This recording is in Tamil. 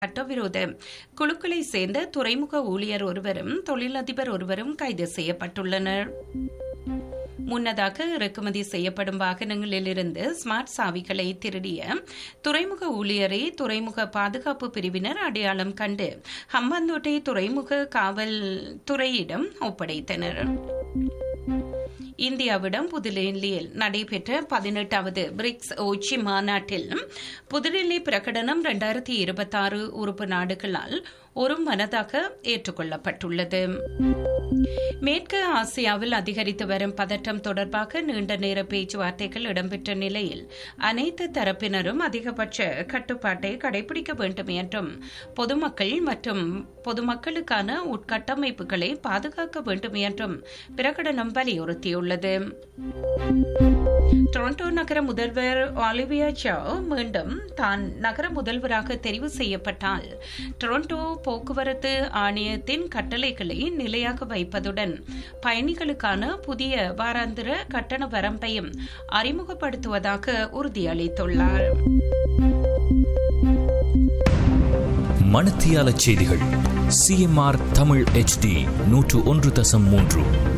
சட்டவிரோத குழுக்களை சேர்ந்த துறைமுக ஊழியர் ஒருவரும் தொழிலதிபர் ஒருவரும் கைது செய்யப்பட்டுள்ளனர் முன்னதாக இறக்குமதி செய்யப்படும் வாகனங்களிலிருந்து ஸ்மார்ட் சாவிகளை திருடிய துறைமுக ஊழியரை துறைமுக பாதுகாப்பு பிரிவினர் அடையாளம் கண்டு ஹம்பாந்தோட்டை துறைமுக காவல் துறையிடம் ஒப்படைத்தனர் இந்தியாவிடம் புதுடெல்லியில் நடைபெற்ற பதினெட்டாவது பிரிக்ஸ் உச்சி மாநாட்டில் புதுடெல்லி பிரகடனம் இரண்டாயிரத்தி இருபத்தி ஆறு உறுப்பு நாடுகளால் ஒரு மனதாக ஏற்றுக்கொள்ளப்பட்டுள்ளது மேற்கு ஆசியாவில் அதிகரித்து வரும் பதற்றம் தொடர்பாக நீண்ட நேர பேச்சுவார்த்தைகள் இடம்பெற்ற நிலையில் அனைத்து தரப்பினரும் அதிகபட்ச கட்டுப்பாட்டை கடைபிடிக்க வேண்டும் என்றும் பொதுமக்கள் மற்றும் பொதுமக்களுக்கான உட்கட்டமைப்புகளை பாதுகாக்க வேண்டும் என்றும் பிரகடனம் வலியுறுத்தியுள்ளது டொரண்டோ நகர முதல்வர் ஆலிவியா சாவ் மீண்டும் தான் நகர முதல்வராக தெரிவு செய்யப்பட்டால் டொரண்டோ போக்குவரத்து ஆணையத்தின் கட்டளைகளை நிலையாக வைப்பதுடன் பயணிகளுக்கான புதிய வாராந்திர கட்டண வரம்பையும் அறிமுகப்படுத்துவதாக உறுதியளித்துள்ளார் மணத்தியால செய்திகள் சிஎம்ஆர் தமிழ் எச்டி நூற்று ஒன்று தசம் மூன்று